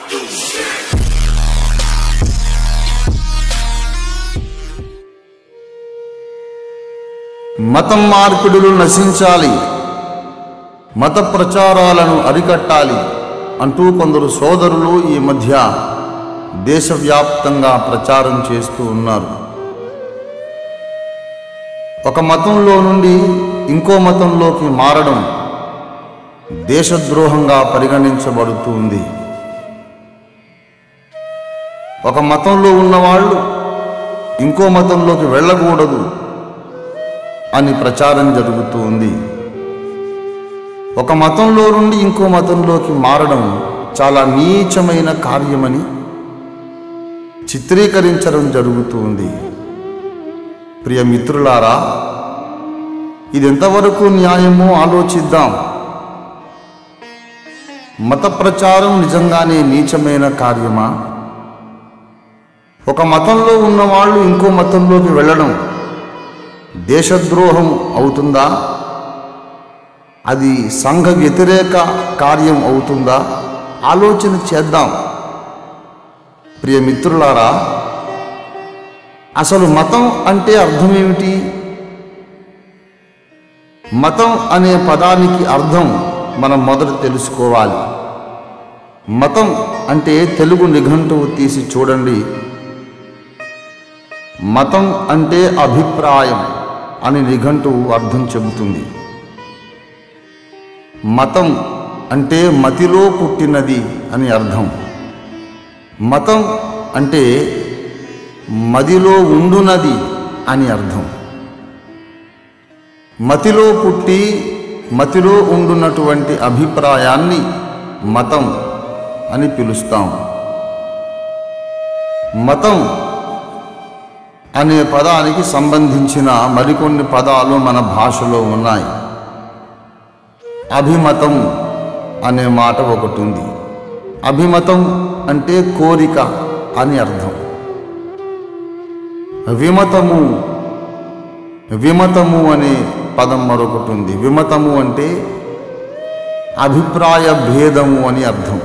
మతం మార్పిడులు నశించాలి మత ప్రచారాలను అరికట్టాలి అంటూ కొందరు సోదరులు ఈ మధ్య దేశవ్యాప్తంగా ప్రచారం చేస్తూ ఉన్నారు ఒక మతంలో నుండి ఇంకో మతంలోకి మారడం దేశద్రోహంగా పరిగణించబడుతూ ఉంది ఒక మతంలో ఉన్నవాళ్ళు ఇంకో మతంలోకి వెళ్ళకూడదు అని ప్రచారం జరుగుతూ ఉంది ఒక మతంలో నుండి ఇంకో మతంలోకి మారడం చాలా నీచమైన కార్యమని చిత్రీకరించడం జరుగుతూ ఉంది ప్రియ మిత్రులారా ఇది ఎంతవరకు న్యాయమో ఆలోచిద్దాం మత ప్రచారం నిజంగానే నీచమైన కార్యమా ఒక మతంలో ఉన్నవాళ్ళు ఇంకో మతంలోకి వెళ్ళడం దేశద్రోహం అవుతుందా అది సంఘ వ్యతిరేక కార్యం అవుతుందా ఆలోచన చేద్దాం ప్రియ మిత్రులారా అసలు మతం అంటే అర్థం ఏమిటి మతం అనే పదానికి అర్థం మనం మొదట తెలుసుకోవాలి మతం అంటే తెలుగు నిఘంటువు తీసి చూడండి మతం అంటే అభిప్రాయం అని నిఘంటువు అర్థం చెబుతుంది మతం అంటే మతిలో పుట్టినది అని అర్థం మతం అంటే మదిలో ఉండునది అని అర్థం మతిలో పుట్టి మతిలో ఉండున్నటువంటి అభిప్రాయాన్ని మతం అని పిలుస్తాం మతం అనే పదానికి సంబంధించిన మరికొన్ని పదాలు మన భాషలో ఉన్నాయి అభిమతం అనే మాట ఒకటి ఉంది అభిమతం అంటే కోరిక అని అర్థం విమతము విమతము అనే పదం మరొకటి ఉంది విమతము అంటే అభిప్రాయ భేదము అని అర్థం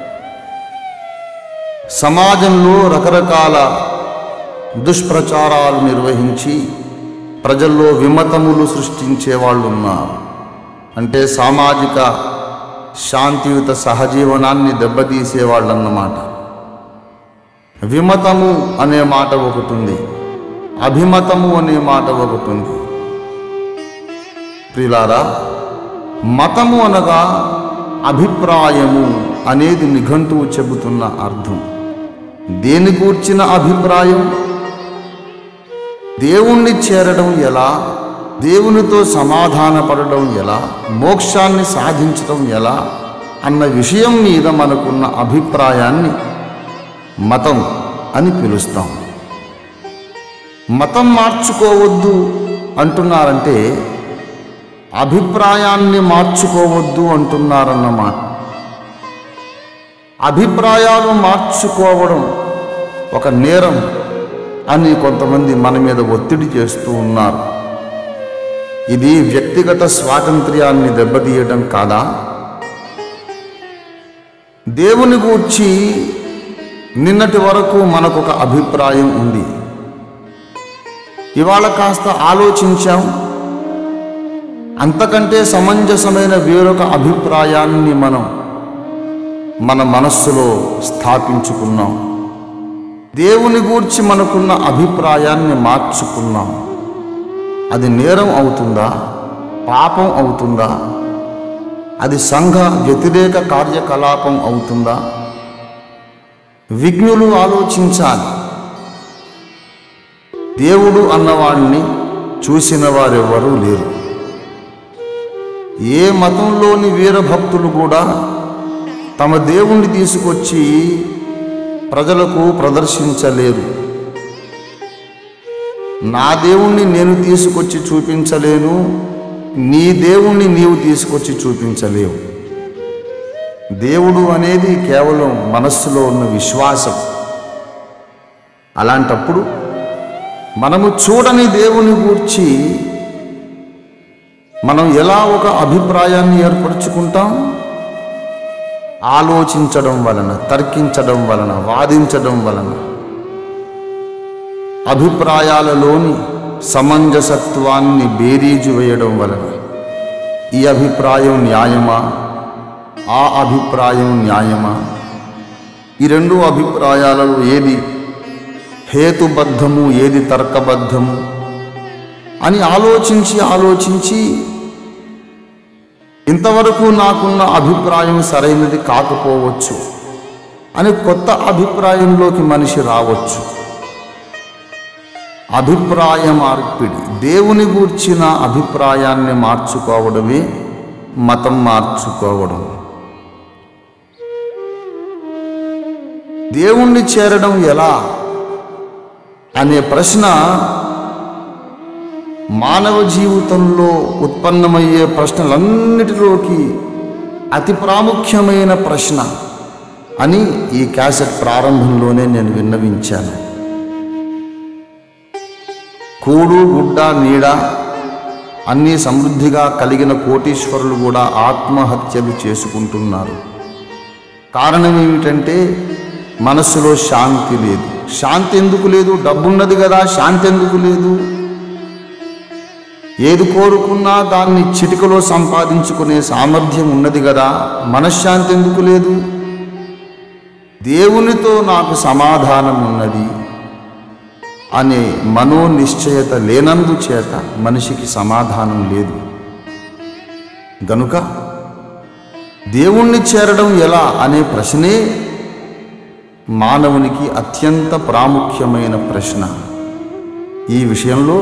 సమాజంలో రకరకాల దుష్ప్రచారాలు నిర్వహించి ప్రజల్లో విమతములు సృష్టించే వాళ్ళు ఉన్నారు అంటే సామాజిక శాంతియుత సహజీవనాన్ని దెబ్బతీసే వాళ్ళన్నమాట విమతము అనే మాట ఒకటి ఉంది అభిమతము అనే మాట ఒకటి ఉంది ప్రిలారా మతము అనగా అభిప్రాయము అనేది నిఘంటువు చెబుతున్న అర్థం దేని కూర్చిన అభిప్రాయం దేవుణ్ణి చేరడం ఎలా దేవునితో సమాధానపడడం ఎలా మోక్షాన్ని సాధించడం ఎలా అన్న విషయం మీద మనకున్న అభిప్రాయాన్ని మతం అని పిలుస్తాం మతం మార్చుకోవద్దు అంటున్నారంటే అభిప్రాయాన్ని మార్చుకోవద్దు అంటున్నారన్నమాట అభిప్రాయాలు మార్చుకోవడం ఒక నేరం అని కొంతమంది మన మీద ఒత్తిడి చేస్తూ ఉన్నారు ఇది వ్యక్తిగత స్వాతంత్ర్యాన్ని దెబ్బతీయడం కాదా దేవుని గూర్చి నిన్నటి వరకు మనకొక అభిప్రాయం ఉంది ఇవాళ కాస్త ఆలోచించాం అంతకంటే సమంజసమైన వేరొక అభిప్రాయాన్ని మనం మన మనస్సులో స్థాపించుకున్నాం దేవుని గూర్చి మనకున్న అభిప్రాయాన్ని మార్చుకున్నాం అది నేరం అవుతుందా పాపం అవుతుందా అది సంఘ వ్యతిరేక కార్యకలాపం అవుతుందా విజ్ఞులు ఆలోచించాలి దేవుడు అన్నవాడిని చూసిన వారెవ్వరూ లేరు ఏ మతంలోని వీరభక్తులు కూడా తమ దేవుణ్ణి తీసుకొచ్చి ప్రజలకు ప్రదర్శించలేరు నా దేవుణ్ణి నేను తీసుకొచ్చి చూపించలేను నీ దేవుణ్ణి నీవు తీసుకొచ్చి చూపించలేవు దేవుడు అనేది కేవలం మనస్సులో ఉన్న విశ్వాసం అలాంటప్పుడు మనము చూడని దేవుని గూర్చి మనం ఎలా ఒక అభిప్రాయాన్ని ఏర్పరచుకుంటాం ఆలోచించడం వలన తర్కించడం వలన వాదించడం వలన అభిప్రాయాలలోని సమంజసత్వాన్ని బేరీజు వేయడం వలన ఈ అభిప్రాయం న్యాయమా ఆ అభిప్రాయం న్యాయమా ఈ రెండు అభిప్రాయాలలో ఏది హేతుబద్ధము ఏది తర్కబద్ధము అని ఆలోచించి ఆలోచించి ఇంతవరకు నాకున్న అభిప్రాయం సరైనది కాకపోవచ్చు అని కొత్త అభిప్రాయంలోకి మనిషి రావచ్చు అభిప్రాయ మార్పిడి దేవుని గూర్చిన అభిప్రాయాన్ని మార్చుకోవడమే మతం మార్చుకోవడం దేవుణ్ణి చేరడం ఎలా అనే ప్రశ్న మానవ జీవితంలో ఉత్పన్నమయ్యే ప్రశ్నలన్నిటిలోకి అతి ప్రాముఖ్యమైన ప్రశ్న అని ఈ క్యాసెట్ ప్రారంభంలోనే నేను విన్నవించాను కూడు గుడ్డ నీడ అన్నీ సమృద్ధిగా కలిగిన కోటీశ్వరులు కూడా ఆత్మహత్యలు చేసుకుంటున్నారు కారణం ఏమిటంటే మనస్సులో శాంతి లేదు శాంతి ఎందుకు లేదు డబ్బున్నది కదా శాంతి ఎందుకు లేదు ఏది కోరుకున్నా దాన్ని చిటికలో సంపాదించుకునే సామర్థ్యం ఉన్నది కదా మనశ్శాంతి ఎందుకు లేదు దేవునితో నాకు సమాధానం ఉన్నది అనే మనోనిశ్చయత లేనందు చేత మనిషికి సమాధానం లేదు గనుక దేవుణ్ణి చేరడం ఎలా అనే ప్రశ్నే మానవునికి అత్యంత ప్రాముఖ్యమైన ప్రశ్న ఈ విషయంలో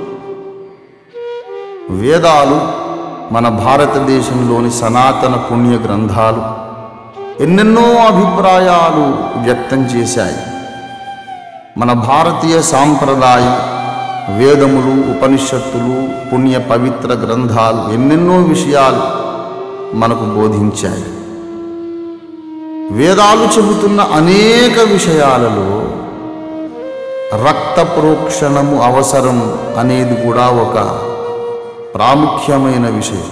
వేదాలు మన భారతదేశంలోని సనాతన పుణ్య గ్రంథాలు ఎన్నెన్నో అభిప్రాయాలు వ్యక్తం చేశాయి మన భారతీయ సాంప్రదాయం వేదములు ఉపనిషత్తులు పుణ్య పవిత్ర గ్రంథాలు ఎన్నెన్నో విషయాలు మనకు బోధించాయి వేదాలు చెబుతున్న అనేక విషయాలలో రక్త ప్రోక్షణము అవసరం అనేది కూడా ఒక ప్రాముఖ్యమైన విషయం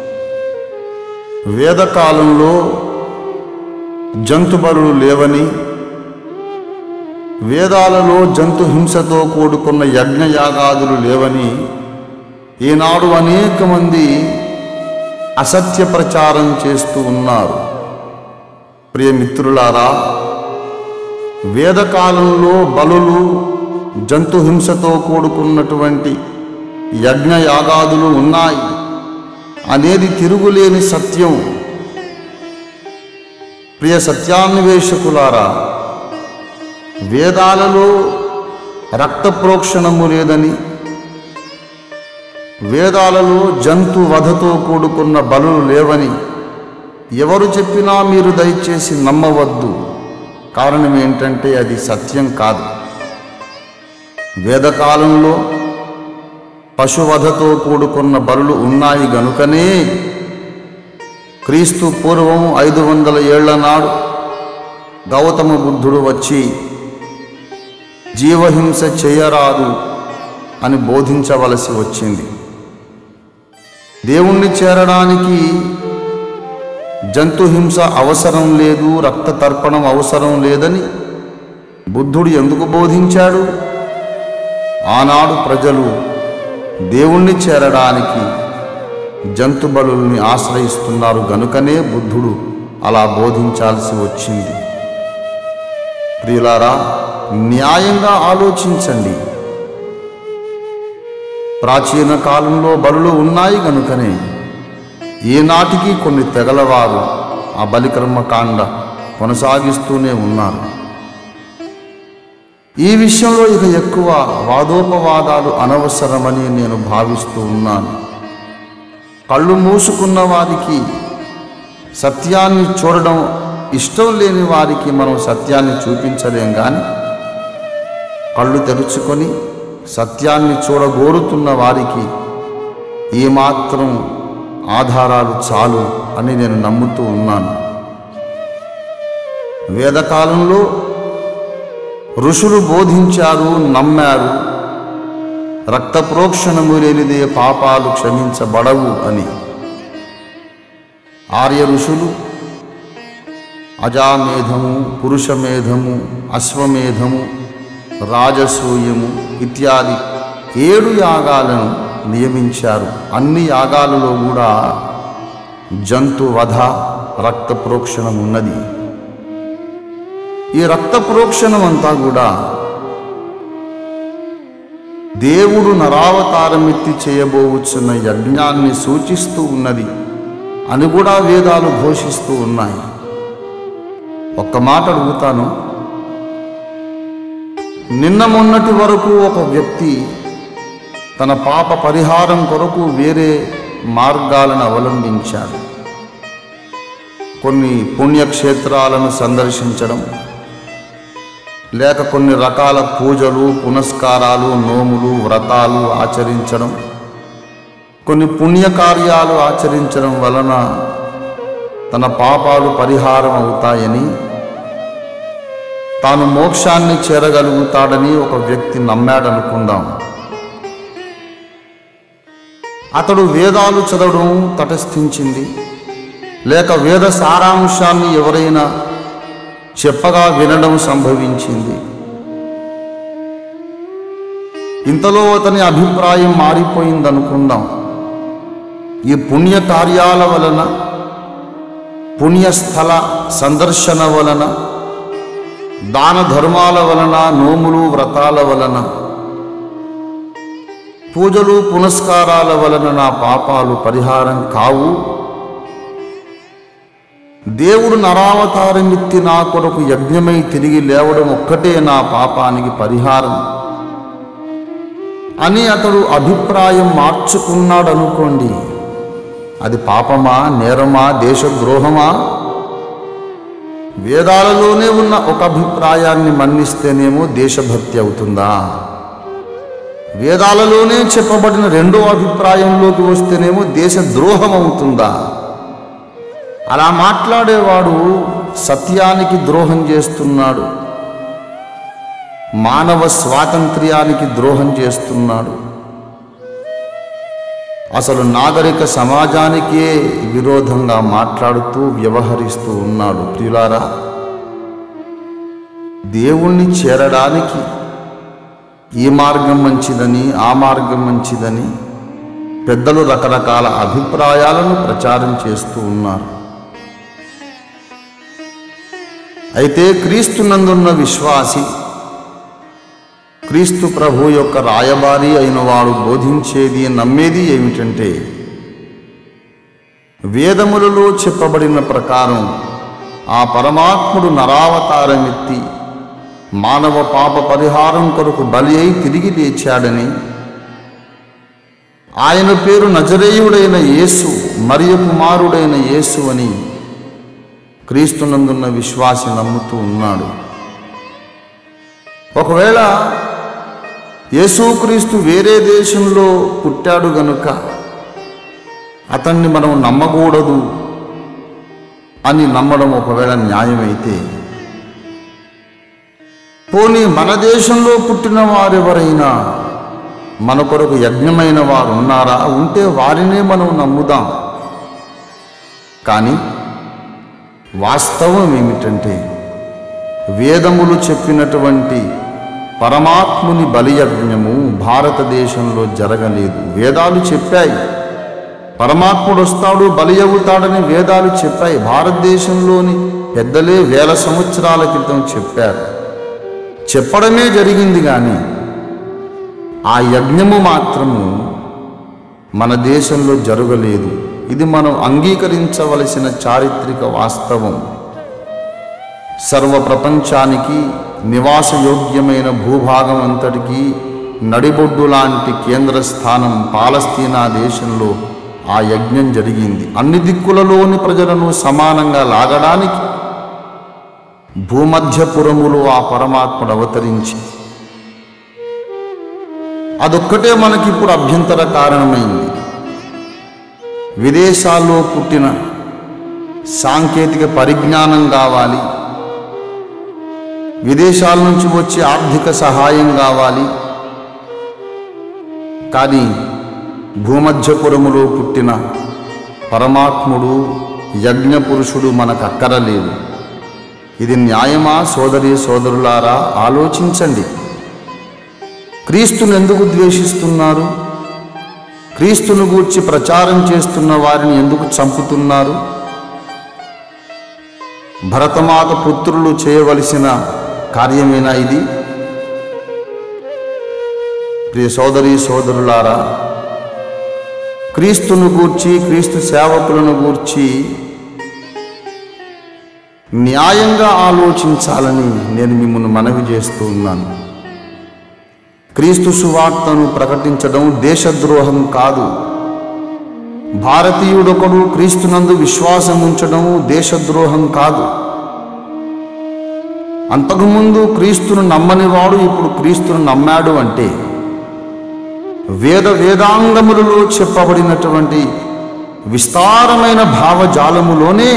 వేదకాలంలో జంతుబరులు లేవని వేదాలలో జంతు హింసతో కూడుకున్న యజ్ఞయాగాదులు లేవని ఈనాడు అనేక మంది అసత్య ప్రచారం చేస్తూ ఉన్నారు ప్రియమిత్రులారా వేదకాలంలో బలులు జంతు హింసతో కూడుకున్నటువంటి యజ్ఞయాగాదులు ఉన్నాయి అనేది తిరుగులేని సత్యం ప్రియ సత్యాన్వేషకులారా వేదాలలో రక్త ప్రోక్షణము లేదని వేదాలలో జంతు వధతో కూడుకున్న బలులు లేవని ఎవరు చెప్పినా మీరు దయచేసి నమ్మవద్దు కారణం ఏంటంటే అది సత్యం కాదు వేదకాలంలో పశువధతో కూడుకున్న బలులు ఉన్నాయి గనుకనే క్రీస్తు పూర్వం ఐదు వందల ఏళ్ల నాడు గౌతమ బుద్ధుడు వచ్చి జీవహింస చేయరాదు అని బోధించవలసి వచ్చింది దేవుణ్ణి చేరడానికి జంతుహింస అవసరం లేదు రక్త తర్పణం అవసరం లేదని బుద్ధుడు ఎందుకు బోధించాడు ఆనాడు ప్రజలు దేవుణ్ణి చేరడానికి జంతు బలుల్ని ఆశ్రయిస్తున్నారు గనుకనే బుద్ధుడు అలా బోధించాల్సి వచ్చింది ప్రియులారా న్యాయంగా ఆలోచించండి ప్రాచీన కాలంలో బలులు ఉన్నాయి గనుకనే ఈనాటికి కొన్ని తెగలవారు ఆ బలికర్మకాండ కొనసాగిస్తూనే ఉన్నారు ఈ విషయంలో ఇక ఎక్కువ వాదోపవాదాలు అనవసరమని నేను భావిస్తూ ఉన్నాను కళ్ళు మూసుకున్న వారికి సత్యాన్ని చూడడం ఇష్టం లేని వారికి మనం సత్యాన్ని చూపించలేం కానీ కళ్ళు తెరుచుకొని సత్యాన్ని చూడగోరుతున్న వారికి ఏమాత్రం ఆధారాలు చాలు అని నేను నమ్ముతూ ఉన్నాను వేదకాలంలో ఋషులు బోధించారు నమ్మారు రక్త ప్రోక్షణము లేనిదే పాపాలు క్షమించబడవు అని ఆర్య ఋషులు అజామేధము పురుషమేధము అశ్వమేధము రాజసూయము ఇత్యాది ఏడు యాగాలను నియమించారు అన్ని యాగాలలో కూడా జంతు వధ రక్త ప్రోక్షణం ఉన్నది ఈ రక్త ప్రోక్షణం అంతా కూడా దేవుడు నరావతారమెత్తి చేయబోవచ్చున్న యజ్ఞాన్ని సూచిస్తూ ఉన్నది అని కూడా వేదాలు ఘోషిస్తూ ఉన్నాయి ఒక్క మాట అడుగుతాను నిన్న మొన్నటి వరకు ఒక వ్యక్తి తన పాప పరిహారం కొరకు వేరే మార్గాలను అవలంబించాడు కొన్ని పుణ్యక్షేత్రాలను సందర్శించడం లేక కొన్ని రకాల పూజలు పునస్కారాలు నోములు వ్రతాలు ఆచరించడం కొన్ని పుణ్యకార్యాలు ఆచరించడం వలన తన పాపాలు పరిహారం అవుతాయని తాను మోక్షాన్ని చేరగలుగుతాడని ఒక వ్యక్తి నమ్మాడనుకుందాం అతడు వేదాలు చదవడం తటస్థించింది లేక వేద సారాంశాన్ని ఎవరైనా చెప్పగా వినడం సంభవించింది ఇంతలో అతని అభిప్రాయం మారిపోయిందనుకుందాం ఈ పుణ్య కార్యాల వలన పుణ్యస్థల సందర్శన వలన దాన ధర్మాల వలన నోములు వ్రతాల వలన పూజలు పునస్కారాల వలన నా పాపాలు పరిహారం కావు దేవుడు నరావతారమిత్తి నా కొరకు యజ్ఞమై తిరిగి లేవడం ఒక్కటే నా పాపానికి పరిహారం అని అతడు అభిప్రాయం మార్చుకున్నాడు అనుకోండి అది పాపమా నేరమా దేశద్రోహమా వేదాలలోనే ఉన్న ఒక అభిప్రాయాన్ని మన్నిస్తేనేమో దేశభక్తి అవుతుందా వేదాలలోనే చెప్పబడిన రెండో అభిప్రాయంలోకి వస్తేనేమో దేశద్రోహం అవుతుందా అలా మాట్లాడేవాడు సత్యానికి ద్రోహం చేస్తున్నాడు మానవ స్వాతంత్ర్యానికి ద్రోహం చేస్తున్నాడు అసలు నాగరిక సమాజానికే విరోధంగా మాట్లాడుతూ వ్యవహరిస్తూ ఉన్నాడు ప్రియులారా దేవుణ్ణి చేరడానికి ఈ మార్గం మంచిదని ఆ మార్గం మంచిదని పెద్దలు రకరకాల అభిప్రాయాలను ప్రచారం చేస్తూ ఉన్నారు అయితే క్రీస్తునందున్న విశ్వాసి క్రీస్తు ప్రభు యొక్క రాయబారి అయిన వాడు బోధించేది నమ్మేది ఏమిటంటే వేదములలో చెప్పబడిన ప్రకారం ఆ పరమాత్ముడు నరావతారమెత్తి మానవ పాప పరిహారం కొరకు బలి అయి తిరిగి లేచాడని ఆయన పేరు నజరేయుడైన యేసు మరియు కుమారుడైన యేసు అని క్రీస్తునందున్న విశ్వాసి నమ్ముతూ ఉన్నాడు ఒకవేళ యేసుక్రీస్తు వేరే దేశంలో పుట్టాడు గనుక అతన్ని మనం నమ్మకూడదు అని నమ్మడం ఒకవేళ న్యాయమైతే పోనీ మన దేశంలో పుట్టిన వారెవరైనా మన కొరకు యజ్ఞమైన వారు ఉన్నారా ఉంటే వారినే మనం నమ్ముదాం కానీ వాస్తవం ఏమిటంటే వేదములు చెప్పినటువంటి పరమాత్ముని బలియజ్ఞము భారతదేశంలో జరగలేదు వేదాలు చెప్పాయి పరమాత్ముడు వస్తాడు బలి అవుతాడని వేదాలు చెప్పాయి భారతదేశంలోని పెద్దలే వేల సంవత్సరాల క్రితం చెప్పారు చెప్పడమే జరిగింది కానీ ఆ యజ్ఞము మాత్రము మన దేశంలో జరగలేదు ఇది మనం అంగీకరించవలసిన చారిత్రక వాస్తవం సర్వ ప్రపంచానికి నివాసయోగ్యమైన భూభాగం అంతటికీ నడిబొడ్డు లాంటి కేంద్ర స్థానం పాలస్తీనా దేశంలో ఆ యజ్ఞం జరిగింది అన్ని దిక్కులలోని ప్రజలను సమానంగా లాగడానికి భూమధ్యపురములో ఆ పరమాత్ముడు అవతరించి అదొక్కటే మనకిప్పుడు అభ్యంతర కారణమైంది విదేశాల్లో పుట్టిన సాంకేతిక పరిజ్ఞానం కావాలి విదేశాల నుంచి వచ్చే ఆర్థిక సహాయం కావాలి కానీ భూమధ్యపురములో పుట్టిన పరమాత్ముడు యజ్ఞపురుషుడు మనకు అక్కరలేదు ఇది న్యాయమా సోదరి సోదరులారా ఆలోచించండి క్రీస్తును ఎందుకు ద్వేషిస్తున్నారు క్రీస్తును గూర్చి ప్రచారం చేస్తున్న వారిని ఎందుకు చంపుతున్నారు భరతమాత పుత్రులు చేయవలసిన కార్యమేనా ఇది ప్రియ సోదరి సోదరులారా క్రీస్తును గూర్చి క్రీస్తు సేవకులను గూర్చి న్యాయంగా ఆలోచించాలని నేను మిమ్మల్ని మనవి చేస్తూ ఉన్నాను క్రీస్తు సువార్తను ప్రకటించడం దేశద్రోహం కాదు భారతీయుడొకడు క్రీస్తునందు విశ్వాసం ఉంచడం దేశద్రోహం కాదు అంతకుముందు క్రీస్తును నమ్మని వాడు ఇప్పుడు క్రీస్తును నమ్మాడు అంటే వేద వేదాంగములలో చెప్పబడినటువంటి విస్తారమైన భావజాలములోనే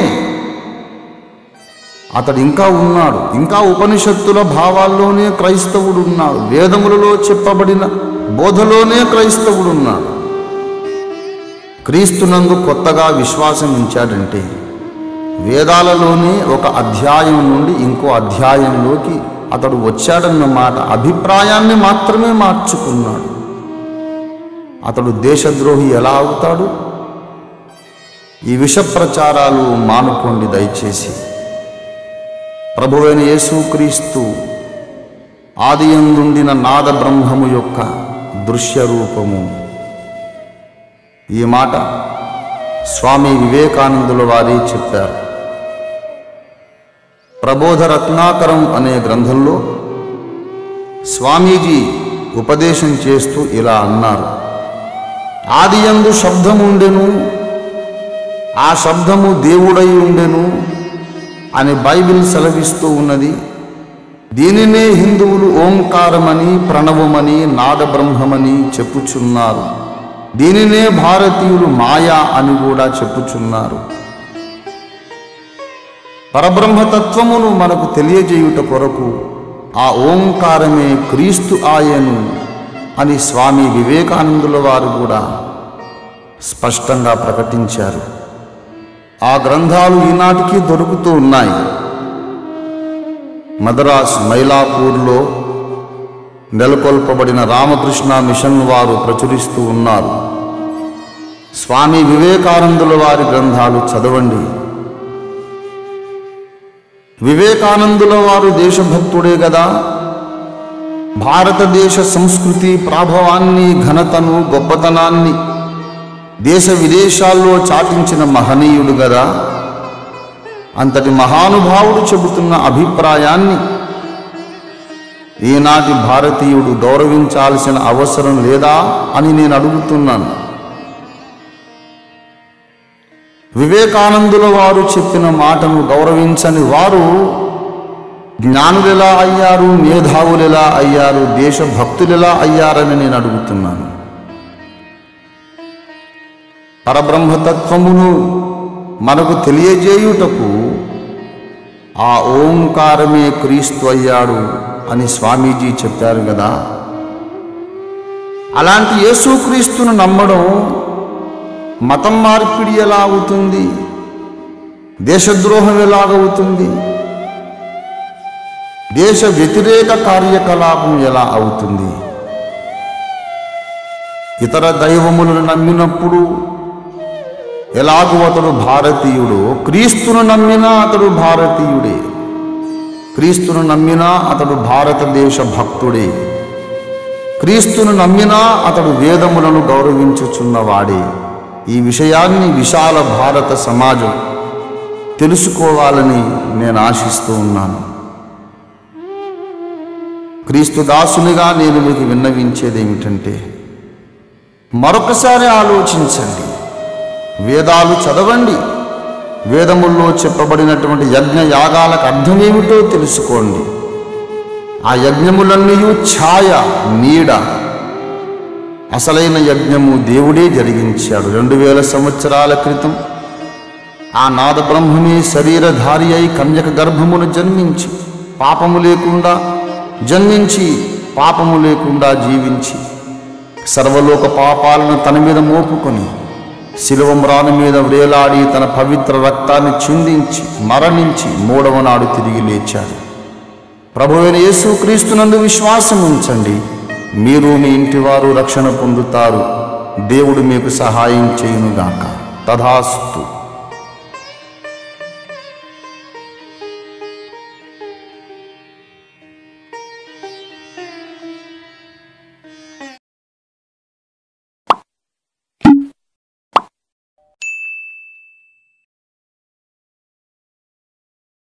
అతడు ఇంకా ఉన్నాడు ఇంకా ఉపనిషత్తుల భావాల్లోనే క్రైస్తవుడు ఉన్నాడు వేదములలో చెప్పబడిన బోధలోనే క్రైస్తవుడు ఉన్నాడు క్రీస్తునందు కొత్తగా విశ్వాసం ఉంచాడంటే వేదాలలోనే ఒక అధ్యాయం నుండి ఇంకో అధ్యాయంలోకి అతడు వచ్చాడన్నమాట అభిప్రాయాన్ని మాత్రమే మార్చుకున్నాడు అతడు దేశద్రోహి ఎలా అవుతాడు ఈ విష ప్రచారాలు మానుకోండి దయచేసి ప్రభువైన యేసుక్రీస్తు ఆదియందుండిన నాద బ్రహ్మము యొక్క దృశ్య రూపము ఈ మాట స్వామి వివేకానందుల వారి చెప్పారు ప్రబోధ రత్నాకరం అనే గ్రంథంలో స్వామీజీ ఉపదేశం చేస్తూ ఇలా అన్నారు ఆదియందు శబ్దముండెను ఆ శబ్దము దేవుడై ఉండెను అని బైబిల్ సెలవిస్తూ ఉన్నది దీనినే హిందువులు ఓంకారమని ప్రణవమని నాదబ్రహ్మమని చెప్పుచున్నారు దీనినే భారతీయులు మాయా అని కూడా చెప్పుచున్నారు పరబ్రహ్మతత్వమును మనకు తెలియజేయుట కొరకు ఆ ఓంకారమే క్రీస్తు ఆయను అని స్వామి వివేకానందుల వారు కూడా స్పష్టంగా ప్రకటించారు ఆ గ్రంథాలు ఈనాటికి దొరుకుతూ ఉన్నాయి మద్రాస్ మైలాపూర్లో నెలకొల్పబడిన రామకృష్ణ మిషన్ వారు ప్రచురిస్తూ ఉన్నారు స్వామి వివేకానందుల వారి గ్రంథాలు చదవండి వివేకానందుల వారు దేశభక్తుడే కదా భారతదేశ సంస్కృతి ప్రాభవాన్ని ఘనతను గొప్పతనాన్ని దేశ విదేశాల్లో చాటించిన మహనీయుడు కదా అంతటి మహానుభావుడు చెబుతున్న అభిప్రాయాన్ని ఈనాటి భారతీయుడు గౌరవించాల్సిన అవసరం లేదా అని నేను అడుగుతున్నాను వివేకానందుల వారు చెప్పిన మాటను గౌరవించని వారు జ్ఞానులెలా అయ్యారు మేధావులెలా అయ్యారు దేశభక్తులెలా అయ్యారని నేను అడుగుతున్నాను పరబ్రహ్మతత్వమును మనకు తెలియజేయుటకు ఆ ఓంకారమే క్రీస్తు అయ్యాడు అని స్వామీజీ చెప్పారు కదా అలాంటి యేసుక్రీస్తును నమ్మడం మతం మార్పిడి ఎలా అవుతుంది దేశద్రోహం ఎలాగవుతుంది దేశ వ్యతిరేక కార్యకలాపం ఎలా అవుతుంది ఇతర దైవములను నమ్మినప్పుడు ఎలాగూ అతడు భారతీయుడు క్రీస్తును నమ్మినా అతడు భారతీయుడే క్రీస్తును నమ్మినా అతడు భారతదేశ భక్తుడే క్రీస్తును నమ్మినా అతడు వేదములను గౌరవించుచున్నవాడే ఈ విషయాన్ని విశాల భారత సమాజం తెలుసుకోవాలని నేను ఆశిస్తూ ఉన్నాను క్రీస్తు దాసునిగా నేను మీకు విన్నవించేది ఏమిటంటే మరొకసారి ఆలోచించండి వేదాలు చదవండి వేదముల్లో చెప్పబడినటువంటి యజ్ఞ యాగాలకు అర్థమేమిటో తెలుసుకోండి ఆ యజ్ఞములన్నీ ఛాయ నీడ అసలైన యజ్ఞము దేవుడే జరిగించాడు రెండు వేల సంవత్సరాల క్రితం ఆ నాద బ్రహ్మమే శరీరధారి అయి కన్యక గర్భమును జన్మించి పాపము లేకుండా జన్మించి పాపము లేకుండా జీవించి సర్వలోక పాపాలను తన మీద మోపుకొని శిలువ మ్రాను మీద వ్రేలాడి తన పవిత్ర రక్తాన్ని చిందించి మరణించి మూడవ నాడు తిరిగి లేచాడు ప్రభు అయిన యేసు క్రీస్తునందు విశ్వాసం ఉంచండి మీరు మీ ఇంటివారు రక్షణ పొందుతారు దేవుడు మీకు సహాయం చేయునుగాక తథాస్తు